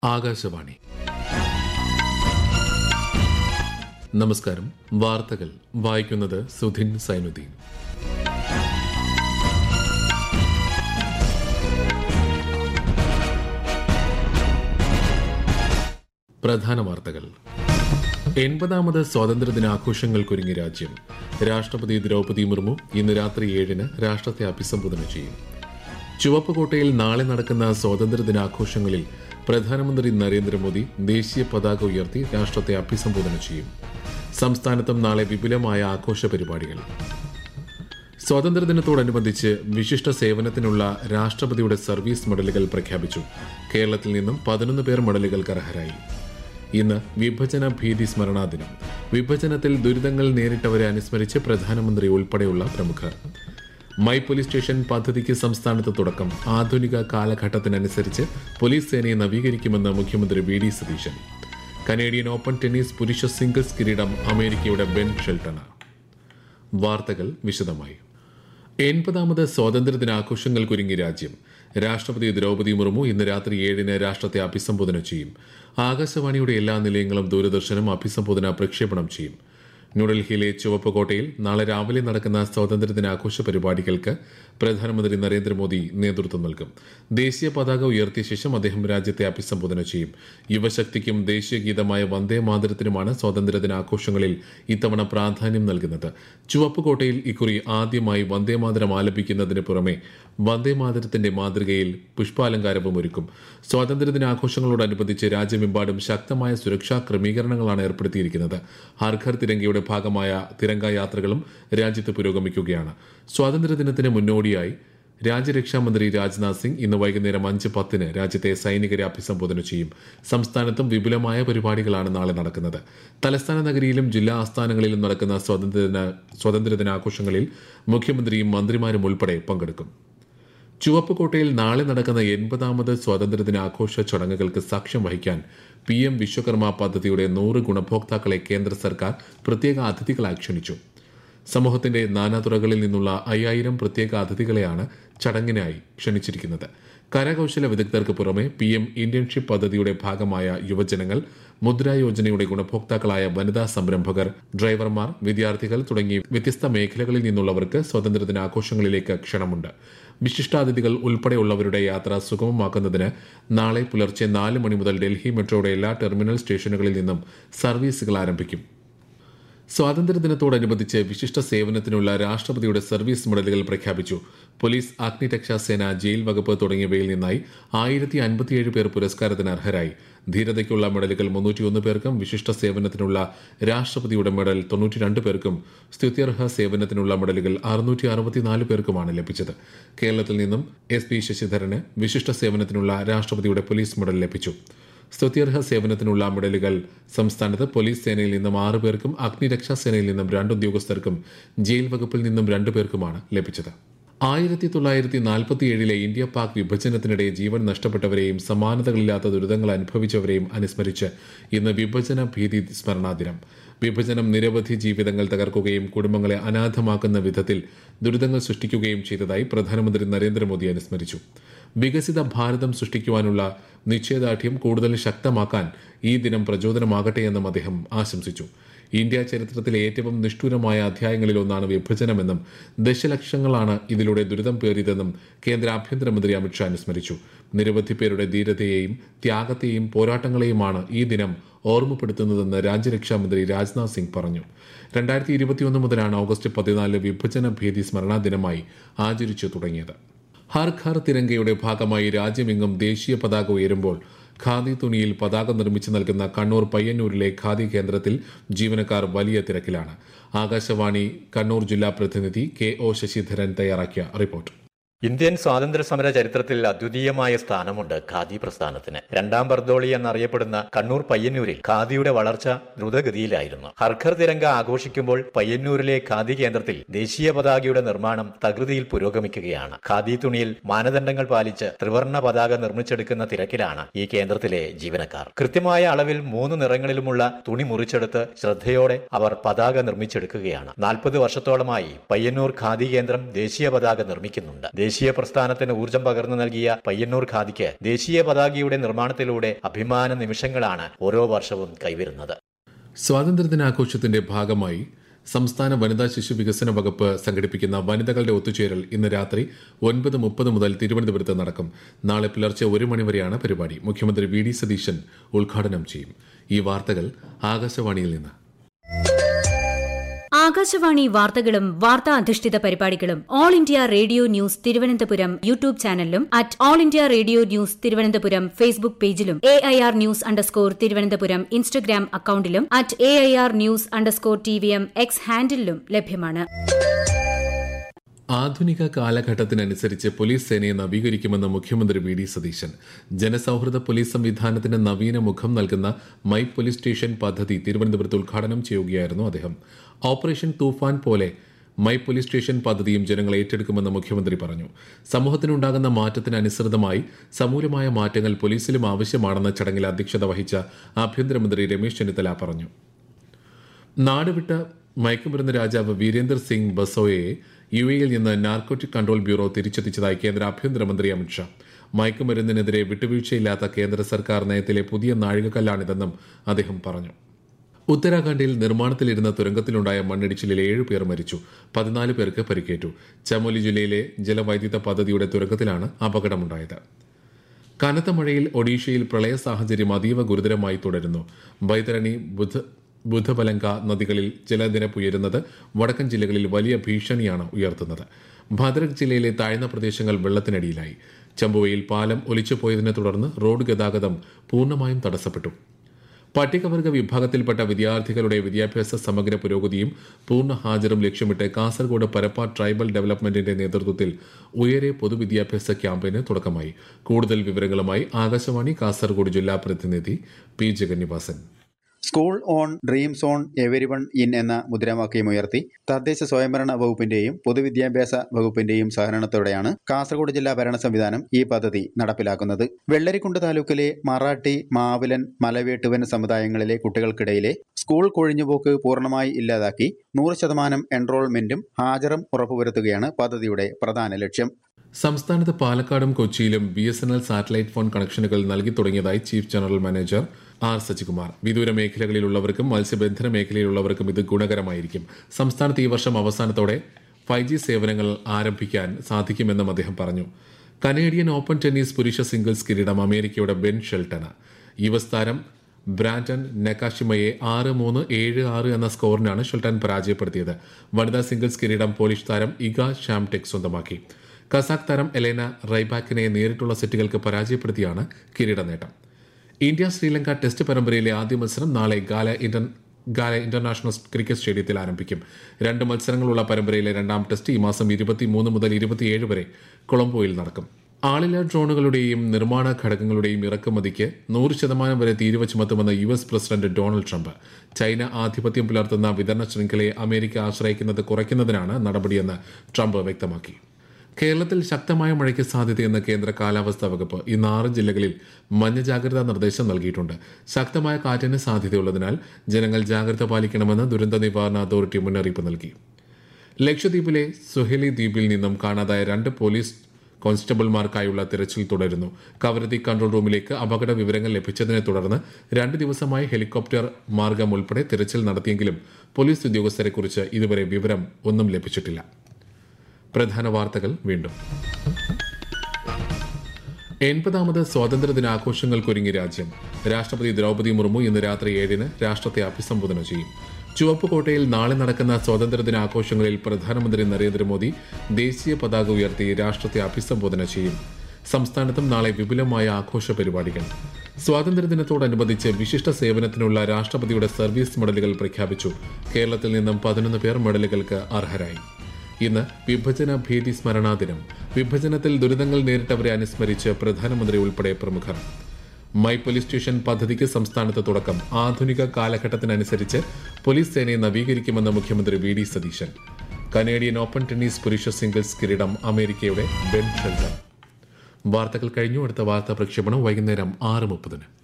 ആകാശവാണി നമസ്കാരം വാർത്തകൾ വായിക്കുന്നത് സുധിൻ സൈനുദ്ദീൻ പ്രധാന വാർത്തകൾ എൺപതാമത് സ്വാതന്ത്ര്യദിനാഘോഷങ്ങൾക്കൊരുങ്ങി രാജ്യം രാഷ്ട്രപതി ദ്രൗപദി മുർമു ഇന്ന് രാത്രി ഏഴിന് രാഷ്ട്രത്തെ അഭിസംബോധന ചെയ്യും ചുവപ്പ് കോട്ടയിൽ നാളെ നടക്കുന്ന സ്വാതന്ത്ര്യദിനാഘോഷങ്ങളിൽ പ്രധാനമന്ത്രി നരേന്ദ്രമോദി ദേശീയ പതാക ഉയർത്തി രാഷ്ട്രത്തെ അഭിസംബോധന ചെയ്യും സംസ്ഥാനത്തും നാളെ വിപുലമായ ആഘോഷ പരിപാടികൾ സ്വാതന്ത്ര്യദിനത്തോടനുബന്ധിച്ച് വിശിഷ്ട സേവനത്തിനുള്ള രാഷ്ട്രപതിയുടെ സർവീസ് മെഡലുകൾ പ്രഖ്യാപിച്ചു കേരളത്തിൽ നിന്നും പതിനൊന്ന് പേർ മെഡലുകൾക്ക് അർഹരായി ഇന്ന് വിഭജന ഭീതി സ്മരണാ ദിനം വിഭജനത്തിൽ ദുരിതങ്ങൾ നേരിട്ടവരെ അനുസ്മരിച്ച് പ്രധാനമന്ത്രി ഉൾപ്പെടെയുള്ള പ്രമുഖർ മൈ പോലീസ് സ്റ്റേഷൻ പദ്ധതിക്ക് സംസ്ഥാനത്ത് തുടക്കം ആധുനിക കാലഘട്ടത്തിനനുസരിച്ച് പോലീസ് സേനയെ നവീകരിക്കുമെന്ന് മുഖ്യമന്ത്രി V D Satheesan Canadian open tennis പുരുഷ സിംഗിൾസ് കിരീടം അമേരിക്കയുടെ ബെൻ ഷെൽട്ടണ് വാർത്തകൾ വിശദമായി എൺപതാമത് സ്വാതന്ത്ര്യദിനാഘോഷങ്ങൾക്കൊരുങ്ങി രാജ്യം രാഷ്ട്രപതി ദ്രൗപദി മുർമു ഇന്ന് രാത്രി ഏഴിന് രാഷ്ട്രത്തെ അഭിസംബോധന ചെയ്യും ആകാശവാണിയുടെ എല്ലാ നിലയങ്ങളും ദൂരദർശനും അഭിസംബോധന പ്രക്ഷേപണം ചെയ്യും ന്യൂഡൽഹിയിലെ ചുവപ്പ് കോട്ടയിൽ നാളെ രാവിലെ നടക്കുന്ന സ്വാതന്ത്ര്യദിനാഘോഷ പരിപാടികൾക്ക് പ്രധാനമന്ത്രി നരേന്ദ്രമോദി നേതൃത്വം നൽകും ദേശീയ പതാക ഉയർത്തിയ ശേഷം അദ്ദേഹം രാജ്യത്തെ അഭിസംബോധന ചെയ്യും യുവശക്തിക്കും ദേശീയ ഗീതമായ വന്ദേ മാതരത്തിനുമാണ് സ്വാതന്ത്ര്യദിനാഘോഷങ്ങളിൽ ഇത്തവണ പ്രാധാന്യം നൽകുന്നത് ചുവപ്പ് കോട്ടയിൽ ഇക്കുറി ആദ്യമായി വന്ദേ മാതരം ആലപിക്കുന്നതിന് പുറമെ വന്ദേ മാതരത്തിന്റെ മാതൃകയിൽ പുഷ്പാലങ്കാരവും ഒരുക്കും സ്വാതന്ത്ര്യദിനാഘോഷങ്ങളോടനുബന്ധിച്ച് രാജ്യമെമ്പാടും ശക്തമായ സുരക്ഷാ ക്രമീകരണങ്ങളാണ് ഏർപ്പെടുത്തിയിരിക്കുന്നത് ഹർഘർ തിരങ്കയുടെ ഭാഗമായ തിരങ്ക യാത്രകളും രാജ്യത്ത് പുരോഗമിക്കുകയാണ് സ്വാതന്ത്ര്യദിനത്തിന് മുന്നോടിയായി രാജ്യരക്ഷാമന്ത്രി രാജ്നാഥ് സിംഗ് ഇന്ന് വൈകുന്നേരം അഞ്ച് പത്തിന് രാജ്യത്തെ സൈനികരെ അഭിസംബോധന ചെയ്യും സംസ്ഥാനത്തും വിപുലമായ പരിപാടികളാണ് നാളെ നടക്കുന്നത് തലസ്ഥാന നഗരിയിലും ജില്ലാ ആസ്ഥാനങ്ങളിലും നടക്കുന്ന സ്വാതന്ത്ര്യദിന സ്വാതന്ത്ര്യദിനാഘോഷങ്ങളിൽ മുഖ്യമന്ത്രിയും മന്ത്രിമാരും ഉൾപ്പെടെ പങ്കെടുക്കും ചുവപ്പ് കോട്ടയിൽ നാളെ നടക്കുന്ന എൺപതാമത് സ്വാതന്ത്ര്യദിനാഘോഷ ചടങ്ങുകൾക്ക് സാക്ഷ്യം വഹിക്കാൻ പി എം വിശ്വകർമ്മ പദ്ധതിയുടെ നൂറ് ഗുണഭോക്താക്കളെ കേന്ദ്ര സർക്കാർ പ്രത്യേക അതിഥികളായി ക്ഷണിച്ചു സമൂഹത്തിന്റെ നാനാതുറകളിൽ നിന്നുള്ള അയ്യായിരം പ്രത്യേക അതിഥികളെയാണ് ചടങ്ങിനായി ക്ഷണിച്ചിരിക്കുന്നത് കരകൌശല വിദഗ്ധർക്ക് പുറമെ പി എം ഇന്റേൺഷിപ്പ് പദ്ധതിയുടെ ഭാഗമായ യുവജനങ്ങൾ മുദ്രാ യോജനയുടെ ഗുണഭോക്താക്കളായ വനിതാ സംരംഭകർ ഡ്രൈവർമാർ വിദ്യാർത്ഥികൾ തുടങ്ങി വ്യത്യസ്ത മേഖലകളിൽ നിന്നുള്ളവർക്ക് സ്വാതന്ത്ര്യദിനാഘോഷങ്ങളിലേക്ക് ക്ഷണമുണ്ട് വിശിഷ്ടാതിഥികൾ ഉൾപ്പെടെയുള്ളവരുടെ യാത്ര സുഗമമാക്കുന്നതിന് നാളെ പുലർച്ചെ നാല് മണി മുതൽ ഡൽഹി മെട്രോയുടെ എല്ലാ ടെർമിനൽ സ്റ്റേഷനുകളിൽ നിന്നും സർവീസുകൾ ആരംഭിക്കും സ്വാതന്ത്ര്യദിനത്തോടനുബന്ധിച്ച് വിശിഷ്ട സേവനത്തിനുള്ള രാഷ്ട്രപതിയുടെ സർവീസ് മെഡലുകൾ പ്രഖ്യാപിച്ചു പോലീസ് അഗ്നിരക്ഷാ സേന ജയിൽ വകുപ്പ് തുടങ്ങിയവയിൽ നിന്നായി ആയിരത്തി അൻപത്തിയേഴ് പേർ പുരസ്കാരത്തിന് അർഹരായി ധീരതയ്ക്കുള്ള മെഡലുകൾ മുന്നൂറ്റിയൊന്ന് പേർക്കും വിശിഷ്ട സേവനത്തിനുള്ള രാഷ്ട്രപതിയുടെ മെഡൽ തൊണ്ണൂറ്റിരണ്ട് പേർക്കും സ്തുത്യർഹ സേവനത്തിനുള്ള മെഡലുകൾ അറുന്നൂറ്റി അറുപത്തിനാല് പേർക്കുമാണ് ലഭിച്ചത് കേരളത്തിൽ നിന്നും എസ് പി ശശിധരന് വിശിഷ്ട സേവനത്തിനുള്ള രാഷ്ട്രപതിയുടെ പോലീസ് മെഡൽ ലഭിച്ചു സ്തുത്യർഹ സേവനത്തിനുള്ള മെഡലുകൾ സംസ്ഥാനത്ത് പോലീസ് സേനയിൽ നിന്നും ആറ് പേർക്കും അഗ്നിരക്ഷാ സേനയിൽ നിന്നും രണ്ട് ഉദ്യോഗസ്ഥർക്കും ജയിൽ വകുപ്പിൽ നിന്നും രണ്ടു പേർക്കുമാണ് ലഭിച്ചത് ആയിരത്തി തൊള്ളായിരത്തി നാൽപ്പത്തിയേഴിലെ ഇന്ത്യ പാക് വിഭജനത്തിനിടെ ജീവൻ നഷ്ടപ്പെട്ടവരെയും സമാനതകളില്ലാത്ത ദുരിതങ്ങൾ അനുഭവിച്ചവരെയും അനുസ്മരിച്ച് ഇന്ന് വിഭജന ഭീതി സ്മരണാ ദിനം വിഭജനം നിരവധി ജീവിതങ്ങൾ തകർക്കുകയും കുടുംബങ്ങളെ അനാഥമാക്കുന്ന വിധത്തിൽ ദുരിതങ്ങൾ സൃഷ്ടിക്കുകയും ചെയ്തതായി പ്രധാനമന്ത്രി നരേന്ദ്രമോദി അനുസ്മരിച്ചു വികസിത ഭാരതം സൃഷ്ടിക്കുവാനുള്ള നിശ്ചയദാർഢ്യം കൂടുതൽ ശക്തമാക്കാൻ ഈ ദിനം പ്രചോദനമാകട്ടെ എന്നും അദ്ദേഹം ആശംസിച്ചു ഇന്ത്യ ചരിത്രത്തിലെ ഏറ്റവും നിഷ്ഠൂരമായ അധ്യായങ്ങളിലൊന്നാണ് വിഭജനമെന്നും ദശലക്ഷങ്ങളാണ് ഇതിലൂടെ ദുരിതം പേറിയതെന്നും കേന്ദ്ര ആഭ്യന്തരമന്ത്രി അമിത്ഷാ അനുസ്മരിച്ചു നിരവധി പേരുടെ ധീരതയെയും ത്യാഗത്തെയും പോരാട്ടങ്ങളെയുമാണ് ഈ ദിനം ഓർമ്മപ്പെടുത്തുന്നതെന്ന് രാജ്യരക്ഷാമന്ത്രി രാജ്നാഥ് സിംഗ് പറഞ്ഞു രണ്ടായിരത്തി ഇരുപത്തിയൊന്ന് മുതലാണ് ഓഗസ്റ്റ് പതിനാല് വിഭജന ഭീതി സ്മരണാ ദിനമായി ആചരിച്ചു തുടങ്ങിയത് ഹർ ഘർ തിരങ്കയുടെ ഭാഗമായി രാജ്യമെങ്ങും ദേശീയ പതാക ഉയരുമ്പോൾ ഖാദി തുണിയിൽ പതാക നിർമ്മിച്ചു നൽകുന്ന കണ്ണൂർ പയ്യന്നൂരിലെ ഖാദി കേന്ദ്രത്തിൽ ജീവനക്കാർ വലിയ തിരക്കിലാണ് ആകാശവാണി കണ്ണൂർ ജില്ലാ പ്രതിനിധി കെ ഒ ശശിധരൻ തയ്യാറാക്കിയ റിപ്പോർട്ട് ഇന്ത്യൻ സ്വാതന്ത്ര്യ സമര ചരിത്രത്തിൽ അദ്വിതീയമായ സ്ഥാനമുണ്ട് ഖാദി പ്രസ്ഥാനത്തിന് രണ്ടാം ബർദോളി എന്നറിയപ്പെടുന്ന കണ്ണൂർ പയ്യന്നൂരിൽ ഖാദിയുടെ വളർച്ച ദ്രുതഗതിയിലായിരുന്നു ഹർഖർ തിരങ്ക ആഘോഷിക്കുമ്പോൾ പയ്യന്നൂരിലെ ഖാദി കേന്ദ്രത്തിൽ ദേശീയ പതാകയുടെ നിർമ്മാണം തകൃതിയിൽ പുരോഗമിക്കുകയാണ് ഖാദി തുണിയിൽ മാനദണ്ഡങ്ങൾ പാലിച്ച് ത്രിവർണ പതാക നിർമ്മിച്ചെടുക്കുന്ന തിരക്കിലാണ് ഈ കേന്ദ്രത്തിലെ ജീവനക്കാർ കൃത്യമായ അളവിൽ മൂന്ന് നിറങ്ങളിലുമുള്ള തുണി മുറിച്ചെടുത്ത് ശ്രദ്ധയോടെ അവർ പതാക നിർമ്മിച്ചെടുക്കുകയാണ് നാൽപ്പത് വർഷത്തോളമായി പയ്യന്നൂർ ഖാദി കേന്ദ്രം ദേശീയ പതാക നിർമ്മിക്കുന്നുണ്ട് ദേശീയ പ്രസ്ഥാനത്തിന് ഊർജം പകർന്നു നൽകിയ പയ്യന്നൂർ ഖാദിക്ക് ദേശീയ പതാകയുടെ നിർമ്മാണത്തിലൂടെ അഭിമാന നിമിഷങ്ങളാണ് ഓരോ വർഷവും കൈവരുന്നത് സ്വാതന്ത്ര്യദിനാഘോഷത്തിന്റെ ഭാഗമായി സംസ്ഥാന വനിതാ ശിശു വികസന വകുപ്പ് സംഘടിപ്പിക്കുന്ന വനിതകളുടെ ഒത്തുചേരൽ ഇന്ന് രാത്രി ഒൻപത് മുപ്പത് മുതൽ തിരുവനന്തപുരത്ത് നടക്കും നാളെ പുലർച്ചെ ഒരു മണിവരെയാണ് പരിപാടി മുഖ്യമന്ത്രി വി ഡി സതീശൻ ഉദ്ഘാടനം ചെയ്യും ഈ വാർത്തകൾ ആകാശവാണിയിൽ നിന്ന് ആകാശവാണി വാർത്തകളും വാർത്താ അധിഷ്ഠിത പരിപാടികളും all India radio news Thiruvananthapuram YouTube ചാനലിലും at all India radio news Thiruvananthapuram Facebook പേജിലും A I R news underscore Thiruvananthapuram Instagram അക്കൌണ്ടിലും at A I R news underscore T V M X ഹാൻഡിലും ലഭ്യമാണ് ആധുനിക കാലഘട്ടത്തിനനുസരിച്ച് പോലീസ് സേനയെ നവീകരിക്കുമെന്ന് മുഖ്യമന്ത്രി വി ഡി സതീശൻ ജനസൌഹൃദ പോലീസ് സംവിധാനത്തിന് നവീന മുഖം നൽകുന്ന മൈ പോലീസ് സ്റ്റേഷൻ പദ്ധതി തിരുവനന്തപുരത്ത് ഉദ്ഘാടനം ചെയ്യുകയായിരുന്നു അദ്ദേഹം ഓപ്പറേഷൻ തൂഫാൻ പോലെ മൈ പോലീസ് സ്റ്റേഷൻ പദ്ധതിയും ജനങ്ങൾ ഏറ്റെടുക്കുമെന്ന് മുഖ്യമന്ത്രി പറഞ്ഞു സമൂഹത്തിനുണ്ടാകുന്ന മാറ്റത്തിന് അനുസൃതമായി സമൂലമായ മാറ്റങ്ങൾ പോലീസിലും ആവശ്യമാണെന്ന ചടങ്ങിൽ അധ്യക്ഷത വഹിച്ച ആഭ്യന്തരമന്ത്രി രമേശ് ചെന്നിത്തല പറഞ്ഞു നാടുവിട്ട മയക്കുമരുന്ന് രാജാവ് വീരേന്ദർ സിംഗ് ബസോയെ യു എയിൽ നിന്ന് നാർക്കോട്ടിക് കൺട്രോൾ ബ്യൂറോ തിരിച്ചെത്തിച്ചതായി കേന്ദ്ര ആഭ്യന്തരമന്ത്രി അമിത്ഷാ മയക്കുമരുന്നിനെതിരെ വിട്ടുവീഴ്ചയില്ലാത്ത കേന്ദ്ര സർക്കാർ നയത്തിലെ പുതിയ നാഴികക്കല്ലാണിതെന്നും അദ്ദേഹം പറഞ്ഞു ഉത്തരാഖണ്ഡിൽ നിർമ്മാണത്തിലിരുന്ന തുരങ്കത്തിലുണ്ടായ മണ്ണിടിച്ചിലിൽ ഏഴ് പേർ മരിച്ചു പതിനാല് പേർക്ക് പരിക്കേറ്റു ചമോലി ജില്ലയിലെ ജലവൈദ്യുത പദ്ധതിയുടെ തുരങ്കത്തിലാണ് അപകടമുണ്ടായത് കനത്ത മഴയിൽ ഒഡീഷയിൽ പ്രളയ സാഹചര്യം അതീവ ഗുരുതരമായി തുടരുന്നു ബൈതരണി ബുധ ബുധബലങ്ക നദികളിൽ ജലനിരപ്പ് ഉയരുന്നത് വടക്കൻ ജില്ലകളിൽ വലിയ ഭീഷണിയാണ് ഉയർത്തുന്നത് ഭദ്രക് ജില്ലയിലെ താഴ്ന്ന പ്രദേശങ്ങൾ വെള്ളത്തിനടിയിലായി ചമ്പുവയിൽ പാലം ഒലിച്ചുപോയതിനെ തുടർന്ന് റോഡ് ഗതാഗതം പൂർണ്ണമായും തടസ്സപ്പെട്ടു പട്ടികവർഗ വിഭാഗത്തിൽപ്പെട്ട വിദ്യാർത്ഥികളുടെ വിദ്യാഭ്യാസ സമഗ്ര പുരോഗതിയും പൂർണ്ണ ഹാജരും ലക്ഷ്യമിട്ട് കാസർഗോഡ് പരപ്പ ട്രൈബൽ ഡെവലപ്മെന്റിന്റെ നേതൃത്വത്തിൽ ഉയരെ പൊതുവിദ്യാഭ്യാസ ക്യാമ്പയിന് തുടക്കമായി കൂടുതൽ വിവരങ്ങളുമായി ആകാശവാണി കാസർഗോഡ് ജില്ലാ പ്രതിനിധി P Jagannivasan school on dreams on everyone in എന്ന മുദ്രാവാക്യമുയർത്തി തദ്ദേശ സ്വയംഭരണ വകുപ്പിന്റെയും പൊതുവിദ്യാഭ്യാസ വകുപ്പിന്റെയും സഹകരണത്തോടെയാണ് കാസർഗോഡ് ജില്ലാ ഭരണ സംവിധാനം ഈ പദ്ധതി നടപ്പിലാക്കുന്നത് വെള്ളരിക്കുണ്ട് താലൂക്കിലെ മറാഠി മാവിലൻ മലവേട്ടുവൻ സമുദായങ്ങളിലെ കുട്ടികൾക്കിടയിലെ സ്കൂൾ കൊഴിഞ്ഞുപോക്ക് പൂർണ്ണമായി ഇല്ലാതാക്കി നൂറ് ശതമാനം എൻറോൾമെന്റും ഹാജറും ഉറപ്പുവരുത്തുകയാണ് പദ്ധതിയുടെ പ്രധാന ലക്ഷ്യം സംസ്ഥാനത്ത് പാലക്കാടും കൊച്ചിയിലും B S N L satellite phone കണക്ഷനുകൾ നൽകി തുടങ്ങിയതായി chief general manager R Sajikumar വിദൂര മേഖലകളിലുള്ളവർക്കും മത്സ്യബന്ധന മേഖലയിലുള്ളവർക്കും ഇത് ഗുണകരമായിരിക്കും സംസ്ഥാനത്ത് ഈ വർഷം അവസാനത്തോടെ ഫൈവ് ജി സേവനങ്ങൾ ആരംഭിക്കാൻ സാധിക്കുമെന്നും അദ്ദേഹം പറഞ്ഞു കനേഡിയൻ ഓപ്പൺ ടെന്നീസ് പുരുഷ സിംഗിൾസ് കിരീടം അമേരിക്കയുടെ ബെൻ ഷെൽട്ടന് യു എസ് താരം ബ്രാൻഡൻ നെക്കാഷിമയെ ആറ് മൂന്ന് ഏഴ് ആറ് എന്ന സ്കോറിനാണ് ഷെൽട്ടൻ പരാജയപ്പെടുത്തിയത് വനിതാ സിംഗിൾസ് കിരീടം പോളിഷ് താരം ഇഗ ഷാംടെക് സ്വന്തമാക്കി കസാഖ് താരം എലേന റൈബാക്കിനെ നേരിട്ടുള്ള സെറ്റുകൾക്ക് പരാജയപ്പെടുത്തിയാണ് കിരീട നേട്ടം ഇന്ത്യ ശ്രീലങ്ക ടെസ്റ്റ് പരമ്പരയിലെ ആദ്യ മത്സരം നാളെ Galle inter Galle international cricket സ്റ്റേഡിയത്തിൽ ആരംഭിക്കും രണ്ട് മത്സരങ്ങളുള്ള പരമ്പരയിലെ രണ്ടാം ടെസ്റ്റ് ഈ മാസം ഇരുപത്തിമൂന്ന് മുതൽ ഇരുപത്തിയേഴ് വരെ കൊളംബോയിൽ നടക്കും ആളില്ല ഡ്രോണുകളുടെയും നിർമ്മാണ ഘടകങ്ങളുടെയും ഇറക്കുമതിക്ക് നൂറ് ശതമാനം വരെ തീരുവ ചുമത്തുമെന്ന് U S president Donald Trump China ആധിപത്യം പുലർത്തുന്ന വിതരണ ശൃംഖലയെ അമേരിക്ക ആശ്രയിക്കുന്നത് കുറയ്ക്കുന്നതിനാണ് നടപടിയെന്ന് ട്രംപ് വ്യക്തമാക്കി കേരളത്തിൽ ശക്തമായ മഴയ്ക്ക് സാധ്യതയെന്ന് കേന്ദ്ര കാലാവസ്ഥാ വകുപ്പ് ഇന്ന് ആറ് ജില്ലകളിൽ മഞ്ഞ ജാഗ്രതാ നിർദ്ദേശം നൽകിയിട്ടുണ്ട് ശക്തമായ കാറ്റിന് സാധ്യതയുള്ളതിനാൽ ജനങ്ങൾ ജാഗ്രത പാലിക്കണമെന്ന് ദുരന്ത നിവാരണ അതോറിറ്റി മുന്നറിയിപ്പ് നൽകി ലക്ഷദ്വീപിലെ സുഹേലി ദ്വീപിൽ നിന്നും കാണാതായ രണ്ട് പോലീസ് കോൺസ്റ്റബിൾമാർക്കായുള്ള തിരച്ചിൽ തുടരുന്നു കവരത്തി കൺട്രോൾ റൂമിലേക്ക് അപകട വിവരങ്ങൾ ലഭിച്ചതിനെ തുടർന്ന് രണ്ട് ദിവസമായി ഹെലികോപ്റ്റർ മാർഗം ഉൾപ്പെടെ തിരച്ചിൽ നടത്തിയെങ്കിലും പോലീസ് ഉദ്യോഗസ്ഥരെക്കുറിച്ച് ഇതുവരെ വിവരം ഒന്നും ലഭിച്ചിട്ടില്ല പ്രധാന വാർത്തകൾ വീണ്ടും എൺപതാമത് സ്വാതന്ത്ര്യദിനാഘോഷങ്ങൾക്കൊരുങ്ങി രാജ്യം രാഷ്ട്രപതി ദ്രൗപദി മുർമു ഇന്ന് രാത്രി ഏഴിന് രാഷ്ട്രത്തെ അഭിസംബോധന ചെയ്യും ചുവപ്പുകോട്ടയിൽ നാളെ നടക്കുന്ന സ്വാതന്ത്ര്യദിനാഘോഷങ്ങളിൽ പ്രധാനമന്ത്രി നരേന്ദ്രമോദി ദേശീയ പതാക ഉയർത്തി രാഷ്ട്രത്തെ അഭിസംബോധന ചെയ്യും സംസ്ഥാനത്തും നാളെ വിപുലമായ ആഘോഷ പരിപാടികൾ സ്വാതന്ത്ര്യദിനത്തോടനുബന്ധിച്ച് വിശിഷ്ട സേവനത്തിനുള്ള രാഷ്ട്രപതിയുടെ സർവീസ് മെഡലുകൾ പ്രഖ്യാപിച്ചു കേരളത്തിൽ നിന്നും പതിനൊന്ന് പേർ മെഡലുകൾക്ക് അർഹരായി ഇന്ന് വിഭജന ഭീതി സ്മരണാ ദിനം വിഭജനത്തിൽ ദുരിതങ്ങൾ നേരിട്ടവരെ അനുസ്മരിച്ച് പ്രധാനമന്ത്രി ഉൾപ്പെടെ പ്രമുഖർ മൈ പോലീസ് സ്റ്റേഷൻ പദ്ധതിക്ക് സംസ്ഥാനത്ത് തുടക്കം ആധുനിക കാലഘട്ടത്തിനനുസരിച്ച് പോലീസ് സേനയെ നവീകരിക്കുമെന്ന് മുഖ്യമന്ത്രി V D Satheesan Canadian open tennis പുരുഷ സിംഗിൾസ് കിരീടം അമേരിക്കയുടെ ബെൻ ഷെൽട്ടൺ വാർത്തകൾ കഴിഞ്ഞു അടുത്ത വാർത്താ പ്രക്ഷേപണം വൈകുന്നേരം ആറ് മുപ്പതിന്